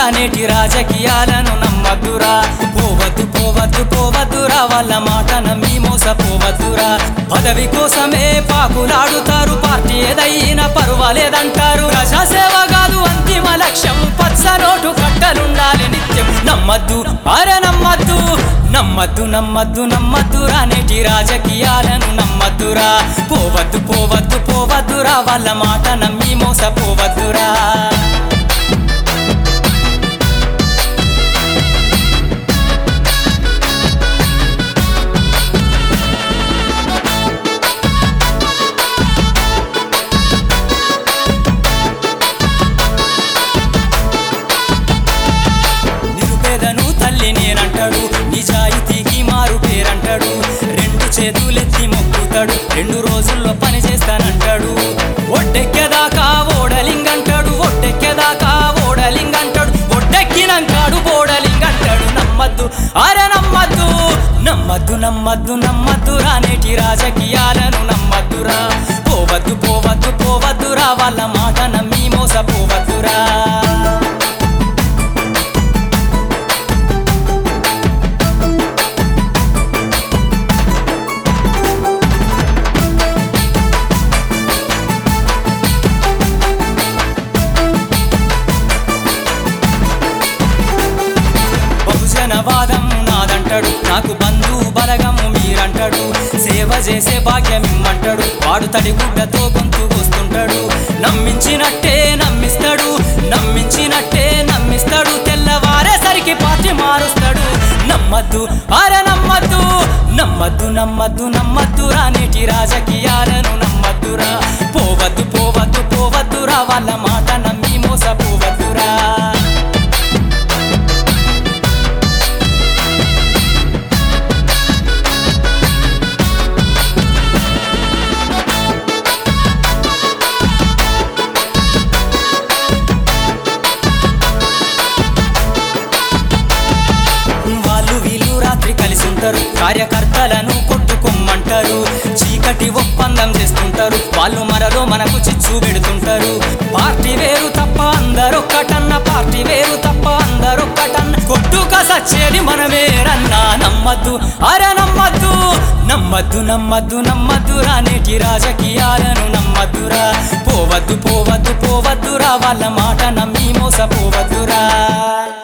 నేటి రాజకీయాలను నమ్మద్దురా పోవద్దు పోవద్దు పోవద్దురా వాళ్ళ మాట నమ్మి మోసపోవద్దురా పదవి కోసమే పాకులాడుతారు పార్టీ ఏదైనా పర్వాలేదంటారు ప్రజాసేవ కాదు అంతిమ లక్ష్యం పచ్చ నోటు కట్టలుండాలి నిత్యం నమ్మద్దు అరే నమ్మద్దు నమ్మద్దు నమ్మద్దు నమ్మద్దురా నేటి రాజకీయాలను నమ్మద్దురా పోవద్దు పోవద్దు పోవద్దురా వాళ్ళ మాట నమ్మి మోసపోవద్దురా నిరుపేదను తల్లి నేనంటాడు నిజాయితీకి మారు పేరంటాడు రెండు చేతులెత్తి మొక్కుతాడు రెండు రోజుల్లో పని చేస్తానంటాడు ఒడ్డెక్కేదాకా ఓడలింగ్ అంటాడు ఒడ్డెక్కేదాకా ఓడలింగ్ అంటాడు ఒడ్డెక్కినంకాడు ఓడలింగ్ అంటాడు నమ్మద్దు అరే నమ్మద్దు నమ్మద్దు నమ్మద్దు నమ్మద్దు రానేటి రాజకీయాలను నమ్మద్దురా పోవద్దు పోవద్దు పోవద్దురా వాళ్ళ మాట నమ్మి మోసపోవద్దురా బహుజనవాదం నాదంటాడు నాకు బంధు బలగము మీరంటాడు సేవ చేసే భాగ్యం ఇమ్మంటాడు వాడు తడి గుడ్డతో గొంతు కోస్తుంటాడు నమ్మించినట్టే నమ్మిస్తాడు నమ్మించినట్టే నమ్మిస్తాడు తెల్లవారేసరికి పార్టీ మారుస్తాడు నమ్మద్దు అరే నమ్మద్దు నమ్మద్దు నమ్మద్దు నమ్మద్దు రానేటి రాజకీయాలను నమ్మద్దురా పోవద్దు పోవద్దు పోవద్దురా వాళ్ళ మాట నమ్మి మోసపోవద్దురా వాళ్ళు వీళ్ళు రాత్రి కలిసి ఉంటారు కార్యకర్తలను కొట్టుకోమ్మంటారు చీకటి ఒప్పందం చేస్తుంటారు వాళ్ళు మరలో మనకు చిచ్చు పెడుతుంటారు పార్టీ వేరు తప్ప అందరొక్కటన్న పార్టీ వేరు తప్ప అందరొక్కటన్న కొట్టుక సచ్చేది మనమేరన్నా నమ్మద్దు అరే నమ్మద్దు నమ్మద్దు నమ్మద్దు నమ్మద్దు రానేటి రాజకీయాలను నమ్మద్దురా పోవద్దు పోవద్దు పోవద్దురా వాళ్ళ మాట నమ్మి మోసపోవద్దురా